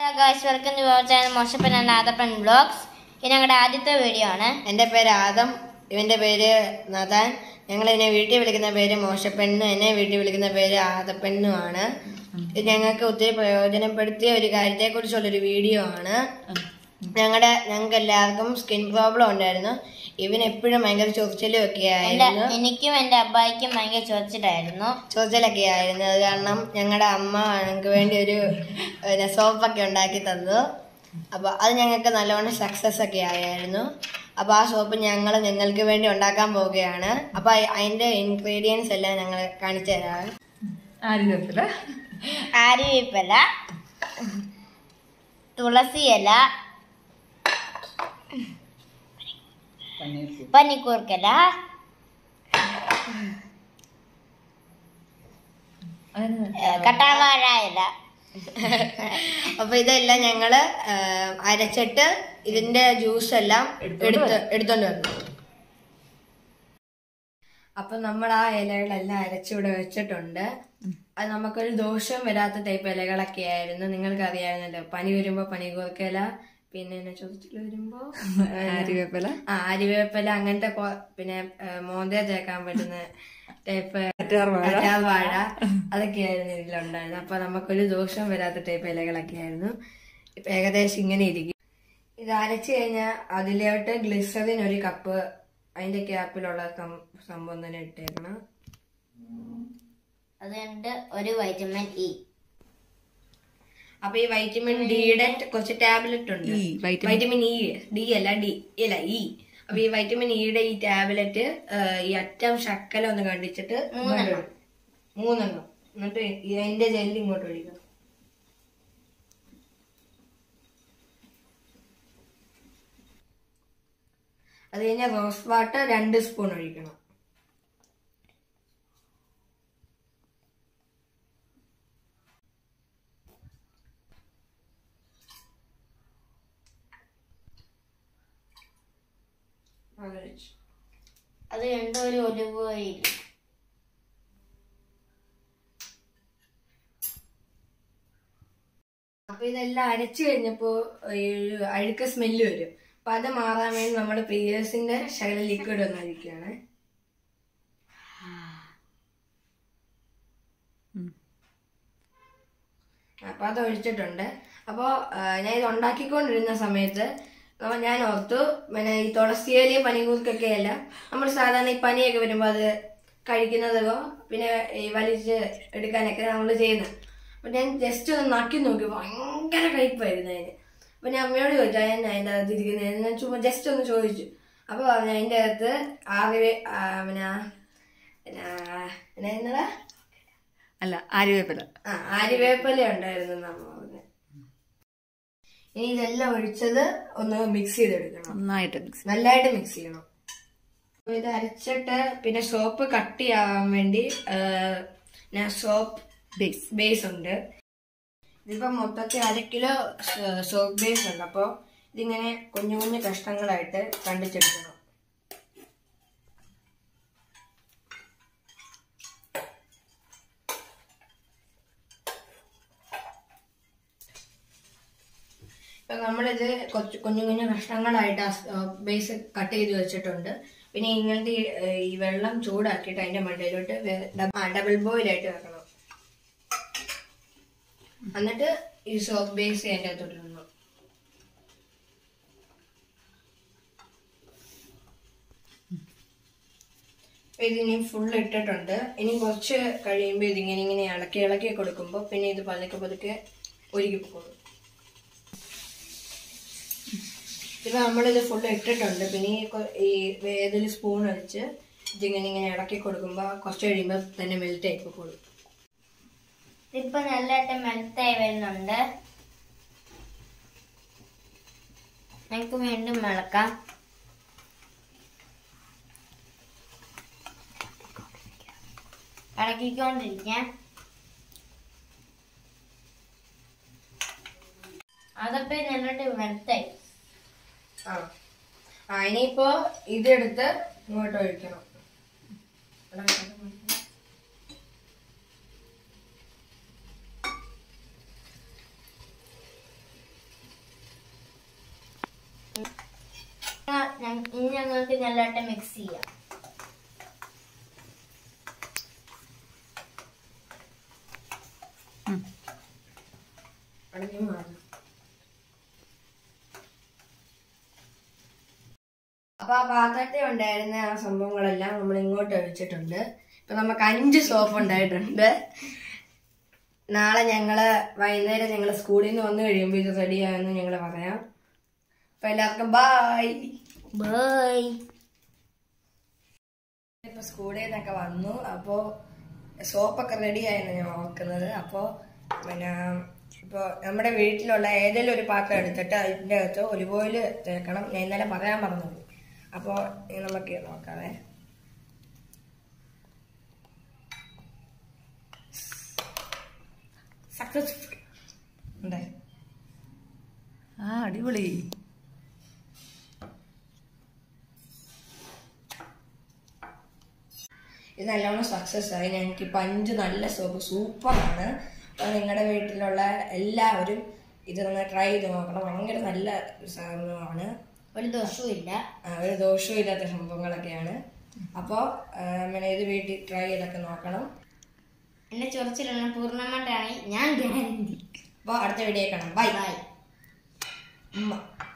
Guys welcome to our channel മോശപ്പൻ and ആദപ്പൻ blogs ഇത് ഞങ്ങളുടെ ആദ്യത്തെ വീഡിയോ ആണ് എൻ്റെ പേര് ആദം ഇവന്റെ പേര് നദാൻ ഞങ്ങൾ എന്നെ വീട്ടിൽ വിളിക്കുന്ന പേര് മോശപ്പെണ്ണും എന്നെ വീട്ടിൽ വിളിക്കുന്ന പേര് ആദപ്പെണ്ണുമാണ് ഇത് ഞങ്ങൾക്ക് ഒത്തിരി പ്രയോജനപ്പെടുത്തിയ ഒരു കാര്യത്തെ കുറിച്ചുള്ളൊരു വീഡിയോ ആണ് ഞങ്ങളുടെ ഞങ്ങൾക്ക് എല്ലാവർക്കും സ്കിൻ പ്രോബ്ലം ഉണ്ടായിരുന്നു ഇവന് എപ്പോഴും ഭയങ്കര ചൊറിച്ചിലും ഒക്കെ എന്റെ ആയിരുന്നു എനിക്കും എന്റെ അബ്ബായിക്കും ഭയങ്കര ചൊറിച്ചിലായിരുന്നു ചൊറിച്ചിലൊക്കെ ആയിരുന്നു അത് കാരണം ഞങ്ങളുടെ അമ്മ ഞങ്ങൾക്ക് വേണ്ടി ഒരു പിന്നെ സോപ്പൊക്കെ ഉണ്ടാക്കി തന്നു അപ്പൊ അത് ഞങ്ങൾക്ക് നല്ലവണ്ണം സക്സസ് ഒക്കെ ആയിരുന്നു അപ്പൊ ആ സോപ്പ് ഞങ്ങൾ നിങ്ങൾക്ക് വേണ്ടി ഉണ്ടാക്കാൻ പോവുകയാണ് അപ്പൊ അ- അതിന്റെ ഇൻഗ്രീഡിയൻസ് എല്ലാം ഞങ്ങൾ കാണിച്ചു തരാം ആര്യത്തില ആര്യവേപ്പല തുളസി ഇല പനിക്കൂർക്കല കട്ടാവാഴ ഇല അപ്പൊ ഇതെല്ലാം ഞങ്ങള് ആ, അരച്ചിട്ട് ഇതിന്റെ ജ്യൂസ് എല്ലാം എടുത്ത് എടുത്തോണ്ട് വന്നു അപ്പൊ നമ്മൾ ആ ഇലകളെല്ലാം അരച്ചിവിടെ വെച്ചിട്ടുണ്ട് അത് നമുക്കൊരു ദോഷം വരാത്ത ടൈപ്പ് ഇലകളൊക്കെ ആയിരുന്നു നിങ്ങൾക്ക് അറിയാവുന്നല്ലോ പനി വരുമ്പോ പനി കൂർക്കയില പിന്നെ എന്നെ ചോദിച്ചിട്ട് വരുമ്പോ ആര്യവേപ്പില ആ അരിവേപ്പില അങ്ങനത്തെ കൊ- പിന്നെ മോന്ത തേക്കാൻ പറ്റുന്ന ടൈപ്പ് കറ്റാർവാഴ. വാഴ അതൊക്കെയായിരുന്നു ഇതിലുണ്ടായിരുന്നത് അപ്പൊ നമുക്കൊരു ദോഷം വരാത്ത ടൈപ്പ് ഇലകളൊക്കെ ആയിരുന്നു ഇപ്പൊ ഏകദേശം ഇങ്ങനെ ഇരിക്കും ഇത് അരച്ചു കഴിഞ്ഞാൽ അതിലോട്ട് ഗ്ലിസറിൻ ഒരു കപ്പ് അതിന്റെ ക്യാപ്പിലുള്ള സം- സംഭവം തന്നെ ഇട്ടേക്കണം അതുകൊണ്ട് ഒരു വൈറ്റമിൻ ഇ അപ്പൊ ഈ വൈറ്റമിൻ ഡിയുടെ കുറച്ച് ടാബ്ലറ്റ് ഉണ്ട് E, vitamin- vitamin E D അല്ല ഡി ഇല്ല ഇ അപ്പൊ ഈ വൈറ്റമിൻ ഇയുടെ ഈ ടാബ്ലറ്റ് ഈ അറ്റം ശക്കല ഒന്ന് കണ്ടിച്ചിട്ട് മൂന്നെണ്ണം. മൂന്നെണ്ണം എന്നിട്ട് ഈ അതിന്റെ ജെല്ല് ഇങ്ങോട്ട് ഒഴിക്കണം അത് കഴിഞ്ഞാൽ റോസ് വാട്ടർ രണ്ട് സ്പൂൺ ഒഴിക്കണം അതൊഴിച്ചു അത് രണ്ട് ഒരു ഒലിവ് ഓയിൽ അപ്പൊ ഇതെല്ലാം അരച്ചു കഴിഞ്ഞപ്പോ ഈ ഒരു അഴുക്ക സ്മെല്ല് വരും അപ്പൊ അത് മാറാൻ വേണ്ടി നമ്മൾ പിയേഴ്സിന്റെ ശകല ലിക്വിഡ് ഒന്ന് ഒഴിക്കുകയാണ് അപ്പൊ അത് ഒഴിച്ചിട്ടുണ്ട് അപ്പോ ആ, ഞാൻ ഇത് ഉണ്ടാക്കിക്കൊണ്ടിരുന്ന സമയത്ത് നമ്മ- ഞാൻ ഓർത്തു പിന്നെ ഈ തുളസിയിലയും പനികൂർക്കൊക്കെ അല്ല നമ്മൾ സാധാരണ ഈ പനിയൊക്കെ വരുമ്പോൾ അത് കഴിക്കുന്നതോ പിന്നെ ഈ വലിച്ച് എടുക്കാനൊക്കെ നമ്മൾ ചെയ്യുന്നത് അപ്പൊ ഞാൻ ജസ്റ്റ് ഒന്ന് നക്കി നോക്കി ഭയങ്കര കയ്പായിരുന്നു അതിന് അപ്പൊ ഞാൻ അമ്മയോട് ചോദിച്ചു ഞാൻ അതിൻ്റെ അകത്ത് ഇരിക്കുന്നത് ഞാൻ ചുമ്മാ ജസ്റ്റ് ഒന്ന് ചോദിച്ചു അപ്പൊ പറഞ്ഞു അതിൻ്റെ അകത്ത് ആകെ ആ, പിന്നെ പിന്നെ പിന്നെ എന്നതാ അല്ല ആര്യവേപ്പില ആ ആര്യവേപ്പില ഉണ്ടായിരുന്നു നമ്മ പറഞ്ഞു ഇനി ഇതെല്ലാം ഒഴിച്ചത് ഒന്ന് മിക്സ് ചെയ്തെടുക്കണം നന്നായിട്ട് മിക്സ് നല്ലതായിട്ട് മിക്സ് ചെയ്യണം അപ്പൊ ഇത് അരച്ചിട്ട് പിന്നെ സോപ്പ് കട്ട് ചെയ്യാൻ വേണ്ടി ആ, ഞാൻ സോപ്പ് ബേസ് ബേസ് ഉണ്ട് ഇതിപ്പോ മൊത്തത്തിൽ അര കിലോ സോപ്പ് ബേസ് ഉണ്ട് അപ്പോൾ ഇതിങ്ങനെ കുഞ്ഞു കുഞ്ഞു കഷ്ണങ്ങളായിട്ട് കണ്ടിച്ചെടുക്കണം ഇപ്പൊ നമ്മളിത് കൊച്ചു കുഞ്ഞു കുഞ്ഞു കഷ്ണങ്ങളായിട്ട് ബേസ് കട്ട് ചെയ്ത് വെച്ചിട്ടുണ്ട് പിന്നെ ഇങ്ങനത്തെ ഈ, ഏ, ഈ വെള്ളം ചൂടാക്കിയിട്ട് അതിന്റെ മണ്ടയിലോട്ട് ഡബിൾ ബോയിൽ ആയിട്ട് വെക്കണം എന്നിട്ട് ഈ സോപ്പ് ബേസ് അതിൻ്റെ അകത്തോട്ട് ഇടണം അപ്പൊ ഇതിനി ഫുൾ ഇട്ടിട്ടുണ്ട് ഇനി കുറച്ച് കഴിയുമ്പോൾ ഇതിങ്ങനെ ഇങ്ങനെ ഇളക്കി ഇളക്കി കൊടുക്കുമ്പോൾ പിന്നെ ഇത് പതുക്കെ പതുക്കെ ഒരുക്കി പോകും ഇപ്പൊ നമ്മളിത് ഫുൾ ഇട്ടിട്ടുണ്ട് പിന്നെ ഈ കൊ- ഈ ഏതൊരു സ്പൂൺ വെച്ച് ഇതിങ്ങനെ ഇങ്ങനെ ഇളക്കി കൊടുക്കുമ്പോൾ കുറച്ച് കഴിയുമ്പോൾ തന്നെ മെൽറ്റ് ആയി പോകും ഇതിപ്പോ നല്ലതായിട്ട് മെൽറ്റായി വരുന്നുണ്ട് നമുക്ക് വീണ്ടും ഇളക്കാം ഇളക്കിക്കൊണ്ടിരിക്കാം അതപ്പോ നല്ലോട്ട് മെൽറ്റായി ആ ആ ഇനിയിപ്പോ ഇതെടുത്ത് ഇങ്ങോട്ട് ഒഴിക്കണം ഞ- ഇനി ഞങ്ങൾക്ക് നല്ലതായിട്ട് മിക്സ് ചെയ്യാം അടഞ്ഞു മാറി അപ്പൊ ആ പാത്രത്തിൽ ഉണ്ടായിരുന്ന ആ സംഭവങ്ങളെല്ലാം നമ്മൾ ഇങ്ങോട്ട് ഒഴിച്ചിട്ടുണ്ട് ഇപ്പൊ നമുക്ക് അഞ്ച് സോപ്പ് ഉണ്ടായിട്ടുണ്ട് നാളെ ഞങ്ങള് വൈകുന്നേരം ഞങ്ങള് സ്കൂളിൽ നിന്ന് വന്നു കഴിയുമ്പോൾ ഇത് റെഡിയായെന്ന് ഞങ്ങൾ പറയാം അപ്പൊ എല്ലാവർക്കും ബായ് ബൈ ഇപ്പൊ സ്കൂളിൽ നിന്നൊക്കെ വന്നു അപ്പോ സോപ്പൊക്കെ റെഡി ആയെന്ന് ഞാൻ ഓർക്കുന്നത് അപ്പോ പിന്നെ ഇപ്പൊ നമ്മുടെ വീട്ടിലുള്ള ഏതെങ്കിലും ഒരു പാത്രം എടുത്തിട്ട് അതിന്റെ അകത്ത് ഒലിവ് ഓയിൽ തേക്കണം ഞാൻ ഇന്നലെ പറയാൻ മറന്നു അപ്പോ ഇനി നമുക്ക് നോക്കാവേ സക്സസ്ഫുൾ ഉണ്ടേ ആ അടിപൊളി ഇത് നല്ലോണം സക്സസ് ആയി ഞങ്ങൾക്ക് ഇപ്പം അഞ്ച് നല്ല സോപ്പ് സൂപ്പറാണ് അപ്പോൾ നിങ്ങളുടെ വീട്ടിലുള്ള എല്ലാവരും ഇത് നിങ്ങൾ ട്രൈ ചെയ്ത് നോക്കണം ഭയങ്കര നല്ല സാധനമാണ് ഒരു ദോഷവും ഇല്ല ആ, ഒരു ദോഷവും ഇല്ലാത്ത സംഭവങ്ങളൊക്കെയാണ് അപ്പോൾ പിന്നെ ഇത് വീട്ടിൽ ട്രൈ ചെയ്തൊക്കെ നോക്കണം എന്റെ ചൊറിച്ചിലാണ് പൂർണ്ണമായിട്ടാണ് ഞാൻ ഗ്യാരണ്ടി അപ്പോൾ അടുത്ത വീഡിയോ കാണാം ബൈ ബൈ ഉമ്മ